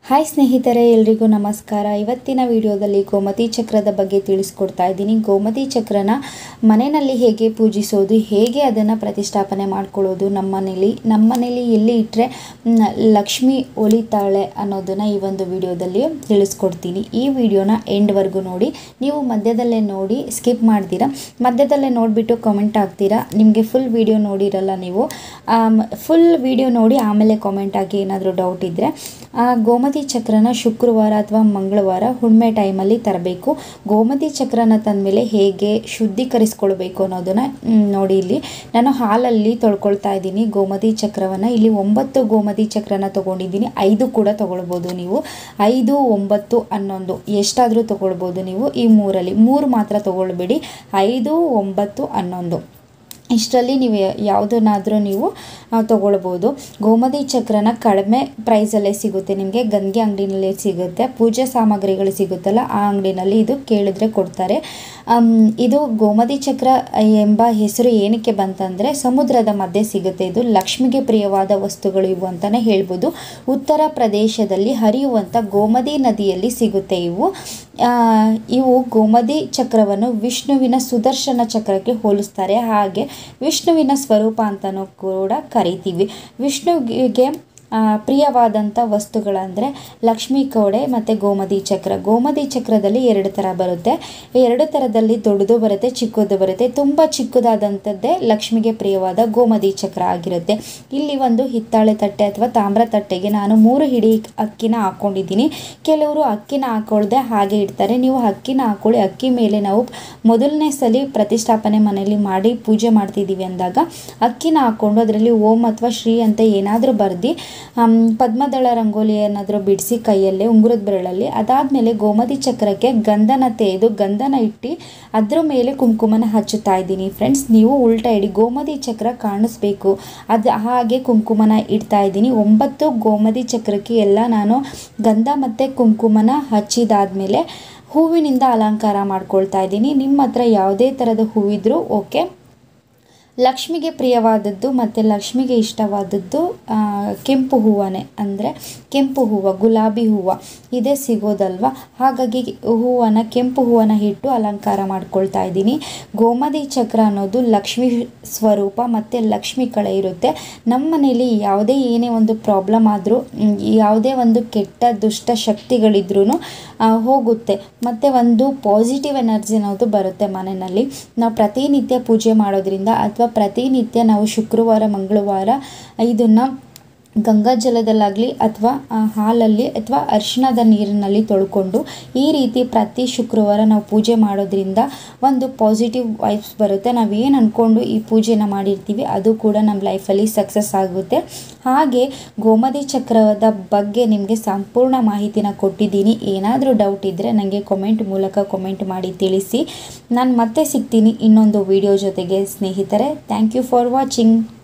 hi ಸ್ನೇಹಿತರೆ ಎಲ್ರಿಗೂ ನಮಸ್ಕಾರ ಇವತ್ತಿನ ವಿಡಿಯೋದಲ್ಲಿ ಗೋಮತಿ ಚಕ್ರದ ಬಗ್ಗೆ ತಿಳಿಸ್ಕೊಡ್ತಾ ಇದ್ದೀನಿ ಗೋಮತಿ ಚಕ್ರನ ಮನೆಯಲ್ಲಿ ಹೇಗೆ ಪೂಜಿಸೋದು ಹೇಗೆ ಅದನ್ನು ಪ್ರತಿಷ್ಠಾಪನೆ ಮಾಡ್ಕೊಳ್ಳೋದು ನಮ್ಮ ಮನೇಲಿ ನಮ್ಮ ಮನೇಲಿ ಎಲ್ಲಿ ಇಟ್ಟರೆ ಲಕ್ಷ್ಮಿ ಒಲಿತಾಳೆ ಅನ್ನೋದನ್ನು ಈ ಒಂದು ವಿಡಿಯೋದಲ್ಲಿ ತಿಳಿಸ್ಕೊಡ್ತೀನಿ ಈ ವಿಡಿಯೋನ ಎಂಡ್ವರೆಗೂ ನೋಡಿ ನೀವು ಮಧ್ಯದಲ್ಲೇ ನೋಡಿ ಸ್ಕಿಪ್ ಮಾಡ್ತೀರಾ ಮಧ್ಯದಲ್ಲೇ ನೋಡಿಬಿಟ್ಟು ಕಾಮೆಂಟ್ ಹಾಕ್ತೀರಾ ನಿಮಗೆ ಫುಲ್ ವಿಡಿಯೋ ನೋಡಿರಲ್ಲ ನೀವು ಫುಲ್ ವಿಡಿಯೋ ನೋಡಿ ಆಮೇಲೆ ಕಾಮೆಂಟ್ ಹಾಕಿ ಏನಾದರೂ ಡೌಟ್ ಇದ್ದರೆ ಆ ಗೋಮತಿ ಚಕ್ರನ ಶುಕ್ರವಾರ ಅಥವಾ ಮಂಗಳವಾರ ಹುಣ್ಣಿಮೆ ಟೈಮಲ್ಲಿ ತರಬೇಕು ಗೋಮತಿ ಚಕ್ರನ ತಂದಮೇಲೆ ಹೇಗೆ ಶುದ್ಧೀಕರಿಸ್ಕೊಳ್ಬೇಕು ಅನ್ನೋದನ್ನು ಮ್, ನೋಡಿ ಇಲ್ಲಿ ನಾನು ಹಾಲಲ್ಲಿ ತೊಳ್ಕೊಳ್ತಾ ಇದ್ದೀನಿ ಗೋಮತಿ ಚಕ್ರವನ್ನು ಇಲ್ಲಿ ಒಂಬತ್ತು ಗೋಮತಿ ಚಕ್ರನ ತೊಗೊಂಡಿದ್ದೀನಿ ಐದು ಕೂಡ ತೊಗೊಳ್ಬೋದು ನೀವು ಐದು ಒಂಬತ್ತು ಹನ್ನೊಂದು ಎಷ್ಟಾದರೂ ತೊಗೊಳ್ಬೋದು ನೀವು ಈ ಮೂರಲ್ಲಿ ಮೂರು ಮಾತ್ರ ತೊಗೊಳ್ಬೇಡಿ ಐದು ಒಂಬತ್ತು ಹನ್ನೊಂದು ಇಷ್ಟರಲ್ಲಿ ನೀವು ಯಾವುದನ್ನಾದರೂ ನೀವು ಆ, ತಗೊಳ್ಬೋದು ಗೋಮತಿ ಚಕ್ರನ ಕಡಿಮೆ ಪ್ರೈಸಲ್ಲೇ ಸಿಗುತ್ತೆ ನಿಮಗೆ ಗಂಗೆ ಅಂಗಡಿನಲ್ಲೇ ಸಿಗುತ್ತೆ ಪೂಜೆ ಸಾಮಗ್ರಿಗಳು ಸಿಗುತ್ತಲ್ಲ ಆ ಅಂಗಡಿನಲ್ಲಿ ಇದು ಕೇಳಿದ್ರೆ ಕೊಡ್ತಾರೆ ಅಮ್, ಇದು ಗೋಮತಿ ಚಕ್ರ ಎಂಬ ಹೆಸರು ಏನಕ್ಕೆ ಬಂತಂದರೆ ಸಮುದ್ರದ ಮಧ್ಯೆ ಸಿಗುತ್ತೆ ಇದು ಲಕ್ಷ್ಮಿಗೆ ಪ್ರಿಯವಾದ ವಸ್ತುಗಳು ಇವು ಅಂತಲೇ ಹೇಳ್ಬೋದು ಉತ್ತರ ಪ್ರದೇಶದಲ್ಲಿ ಹರಿಯುವಂಥ ಗೋಮತಿ ನದಿಯಲ್ಲಿ ಸಿಗುತ್ತೆ ಇವು ಆ, ಇವು ಗೋಮತಿ ಚಕ್ರವನ್ನು ವಿಷ್ಣುವಿನ ಸುದರ್ಶನ ಚಕ್ರಕ್ಕೆ ಹೋಲಿಸ್ತಾರೆ ಹಾಗೆ ವಿಷ್ಣುವಿನ ಸ್ವರೂಪ ಅಂತಲೂ ಕೂಡ ಕರಿತೀವಿ ವಿಷ್ಣುವಿಗೆ ಆ, ಪ್ರಿಯವಾದಂಥ ವಸ್ತುಗಳಂದರೆ ಲಕ್ಷ್ಮೀ ಕೋಡೆ ಮತ್ತು ಗೋಮತಿ ಚಕ್ರ ಗೋಮತಿ ಚಕ್ರದಲ್ಲಿ ಎರಡು ಥರ ಬರುತ್ತೆ ಎರಡು ಥರದಲ್ಲಿ ದೊಡ್ಡದು ಬರುತ್ತೆ ಚಿಕ್ಕದು ಬರುತ್ತೆ ತುಂಬ ಚಿಕ್ಕದಾದಂಥದ್ದೇ ಲಕ್ಷ್ಮಿಗೆ ಪ್ರಿಯವಾದ ಗೋಮತಿ ಚಕ್ರ ಆಗಿರುತ್ತೆ ಇಲ್ಲಿ ಒಂದು ಹಿತ್ತಾಳೆ ತಟ್ಟೆ ಅಥವಾ ತಾಮ್ರ ತಟ್ಟೆಗೆ ನಾನು ಮೂರು ಹಿಡಿ ಅಕ್ಕಿನ ಹಾಕ್ಕೊಂಡಿದ್ದೀನಿ ಕೆಲವರು ಅಕ್ಕಿನ ಹಾಕೊಳ್ದೆ ಹಾಗೆ ಇಡ್ತಾರೆ ನೀವು ಅಕ್ಕಿನ ಹಾಕೊಳ್ಳಿ ಅಕ್ಕಿ ಮೇಲೆ ನಾವು ಮೊದಲನೇ ಸಲ ಪ್ರತಿಷ್ಠಾಪನೆ ಮನೆಯಲ್ಲಿ ಮಾಡಿ ಪೂಜೆ ಮಾಡ್ತಿದ್ದೀವಿ ಅಂದಾಗ ಅಕ್ಕಿನ ಹಾಕ್ಕೊಂಡು ಅದರಲ್ಲಿ ಓಂ ಅಥವಾ ಶ್ರೀ ಅಂತ ಏನಾದರೂ ಬರೆದು ಪದ್ಮದಳ ರಂಗೋಲಿ ಏನಾದರೂ ಬಿಡಿಸಿ ಕೈಯಲ್ಲೇ ಉಂಗುರದ ಬೆರಳಲ್ಲಿ ಅದಾದಮೇಲೆ ಗೋಮತಿ ಚಕ್ರಕ್ಕೆ ಗಂಧನ ತೆಗೆದು ಗಂಧನ ಇಟ್ಟು ಅದ್ರ ಮೇಲೆ ಕುಂಕುಮನ ಹಚ್ಚುತ್ತಾ ಇದ್ದೀನಿ ಫ್ರೆಂಡ್ಸ್ ನೀವು ಉಲ್ಟಾ ಇಡಿ ಗೋಮತಿ ಚಕ್ರ ಕಾಣಿಸ್ಬೇಕು ಅದು ಹಾಗೆ ಕುಂಕುಮನ ಇಡ್ತಾ ಇದ್ದೀನಿ ಒಂಬತ್ತು ಗೋಮತಿ ಚಕ್ರಕ್ಕೆ ಎಲ್ಲ ನಾನು ಗಂಧ ಮತ್ತು ಕುಂಕುಮನ ಹಚ್ಚಿದಾದ್ಮೇಲೆ ಹೂವಿನಿಂದ ಅಲಂಕಾರ ಮಾಡ್ಕೊಳ್ತಾ ಇದ್ದೀನಿ ನಿಮ್ಮ ಹತ್ರ ಯಾವುದೇ ಥರದ ಹೂವಿದ್ರೂ ಓಕೆ ಲಕ್ಷ್ಮಿಗೆ ಪ್ರಿಯವಾದದ್ದು ಮತ್ತು ಲಕ್ಷ್ಮಿಗೆ ಇಷ್ಟವಾದದ್ದು ಆ, ಕೆಂಪು ಹೂವನೇ ಅಂದರೆ ಕೆಂಪು ಹೂವು ಗುಲಾಬಿ ಹೂವು ಇದೇ ಸಿಗೋದಲ್ವ ಹಾಗಾಗಿ ಹೂವನ ಕೆಂಪು ಹೂವನ ಇಟ್ಟು ಅಲಂಕಾರ ಮಾಡ್ಕೊಳ್ತಾ ಇದ್ದೀನಿ ಗೋಮತಿ ಚಕ್ರ ಅನ್ನೋದು ಲಕ್ಷ್ಮಿ ಸ್ವರೂಪ ಮತ್ತು ಲಕ್ಷ್ಮಿ ಕಳೆ ಇರುತ್ತೆ ನಮ್ಮ ಮನೇಲಿ ಯಾವುದೇ ಏನೇ ಒಂದು ಪ್ರಾಬ್ಲಮ್ ಆದರೂ ಯಾವುದೇ ಒಂದು ಕೆಟ್ಟ ದುಷ್ಟ ಶಕ್ತಿಗಳಿದ್ರೂ ಹೋಗುತ್ತೆ ಮತ್ತು ಒಂದು ಪಾಸಿಟಿವ್ ಎನರ್ಜಿ ಅನ್ನೋದು ಬರುತ್ತೆ ಮನೆಯಲ್ಲಿ ನಾವು ಪ್ರತಿನಿತ್ಯ ಪೂಜೆ ಮಾಡೋದ್ರಿಂದ ಅಥವಾ ಪ್ರತಿನಿತ್ಯ ನಾವು ಶುಕ್ರವಾರ ಮಂಗಳವಾರ ಇದನ್ನು ಗಂಗಾ ಜಲದಲ್ಲಾಗಲಿ ಅಥವಾ ಹಾಲಲ್ಲಿ ಅಥವಾ ಅರಿಶಿಣದ ನೀರಿನಲ್ಲಿ ತೊಳ್ಕೊಂಡು ಈ ರೀತಿ ಪ್ರತಿ ಶುಕ್ರವಾರ ನಾವು ಪೂಜೆ ಮಾಡೋದ್ರಿಂದ ಒಂದು ಪಾಸಿಟಿವ್ ವೈಬ್ಸ್ ಬರುತ್ತೆ ನಾವೇನು ಅಂದ್ಕೊಂಡು ಈ ಪೂಜೆನ ಮಾಡಿರ್ತೀವಿ ಅದು ಕೂಡ ನಮ್ಮ ಲೈಫಲ್ಲಿ ಸಕ್ಸಸ್ ಆಗುತ್ತೆ ಹಾಗೆ ಗೋಮತಿ ಚಕ್ರದ ಬಗ್ಗೆ ನಿಮಗೆ ಸಂಪೂರ್ಣ ಮಾಹಿತಿನ ಕೊಟ್ಟಿದ್ದೀನಿ ಏನಾದರೂ ಡೌಟ್ ಇದ್ದರೆ ನನಗೆ ಕಾಮೆಂಟ್ ಮೂಲಕ ಕಾಮೆಂಟ್ ಮಾಡಿ ತಿಳಿಸಿ ನಾನು ಮತ್ತೆ ಸಿಗ್ತೀನಿ ಇನ್ನೊಂದು ವಿಡಿಯೋ ಜೊತೆಗೆ ಸ್ನೇಹಿತರೆ ಥ್ಯಾಂಕ್ ಯು ಫಾರ್ ವಾಚಿಂಗ್